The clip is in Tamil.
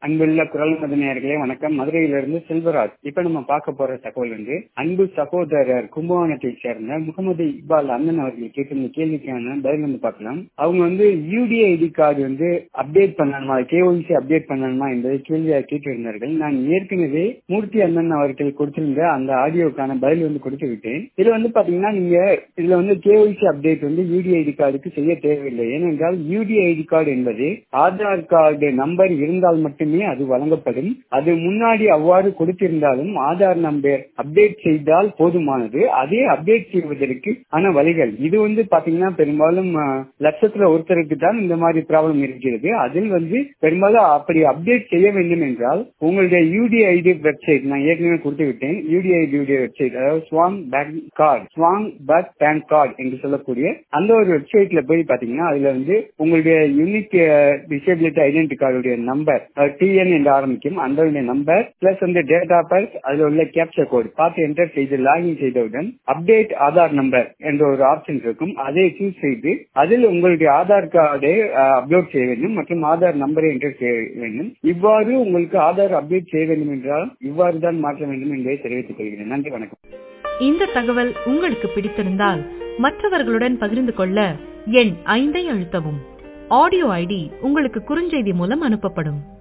அன்புள்ள குரல் மதனையர்களே வணக்கம் மதுரையிலிருந்து செல்வராஜ் இப்ப நம்ம பார்க்க போற தகவல் வந்து அன்பு சகோதரர் கும்பகோணத்தை சேர்ந்த முகமது இக்பால் அண்ணன் அவர்கள் கேட்டிருந்த கேள்விக்கான பதில் வந்து பார்க்கலாம் அவங்க வந்து யூடிஐடி கார்டு வந்து அப்டேட் பண்ணணுமா கேஒய்சி அப்டேட் பண்ணணுமா என்பதை கேள்வியாக கேட்டிருந்தார்கள் நான் ஏற்கனவே மூர்த்தி அண்ணன் அவர்கள் கொடுத்திருந்த அந்த ஆடியோக்கான பதில் வந்து கொடுத்து விட்டேன் இதுல வந்து பாத்தீங்கன்னா நீங்க இதுல வந்து கேஒய்சி அப்டேட் வந்து யூடிஐடி கார்டுக்கு செய்ய தேவையில்லை ஏனென்றால் யூடிஐடி கார்டு என்பது ஆதார் கார்டு நம்பர் இருந்தால் மட்டுமே அது வழங்கப்படும் அது முன்னாடி அவ்வாறு கொடுத்திருந்தாலும் ஆதார் நம்பர் அப்டேட் செய்தால் போதுமானது அதே அப்டேட் செய்வதற்கு ஆன வழிகள் இது வந்து பாத்தீங்கன்னா பெரும்பாலும் லட்சத்துல ஒருத்தருக்கு தான் இந்த மாதிரி ப்ராப்ளம் இருக்கிறது அதில் வந்து பெரும்பாலும் அப்படி அப்டேட் செய்ய வேண்டும் என்றால் உங்களுடைய யூடிஐடி வெப்சைட் நான் ஏற்கனவே கொடுத்து விட்டேன் யூடிஐடி வெப்சைட் அதாவது ஸ்வாங் பேங்க் கார்டு ஸ்வாங் பேக் பேங்க் கார்டு என்று சொல்லக்கூடிய அந்த ஒரு வெப்சைட்ல போய் பாத்தீங்கன்னா அதுல வந்து உங்களுடைய யூனிக் டிசேபிலிட்டி ஐடென்டி கார்டுடைய நம்பர் டிஎன் என்று ஆரம்பிக்கும் அந்த நம்பர் பிளஸ் வந்து டேட் ஆஃப் பர்த் அதுல உள்ள கேப்சர் கோடு பார்த்து என்டர் செய்து லாகின் செய்தவுடன் அப்டேட் ஆதார் நம்பர் என்ற ஒரு ஆப்ஷன் இருக்கும் அதை சூஸ் செய்து அதில் உங்களுடைய ஆதார் கார்டை அப்லோட் செய்ய வேண்டும் மற்றும் ஆதார் நம்பரை என்டர் செய்ய வேண்டும் இவ்வாறு உங்களுக்கு ஆதார் அப்டேட் செய்ய வேண்டும் என்றால் இவ்வாறு தான் மாற்ற வேண்டும் என்பதை தெரிவித்துக் கொள்கிறேன் நன்றி வணக்கம் இந்த தகவல் உங்களுக்கு பிடித்திருந்தால் மற்றவர்களுடன் பகிர்ந்து கொள்ள எண் ஐந்தை அழுத்தவும் ஆடியோ ஐடி உங்களுக்கு குறுஞ்செய்தி மூலம் அனுப்பப்படும்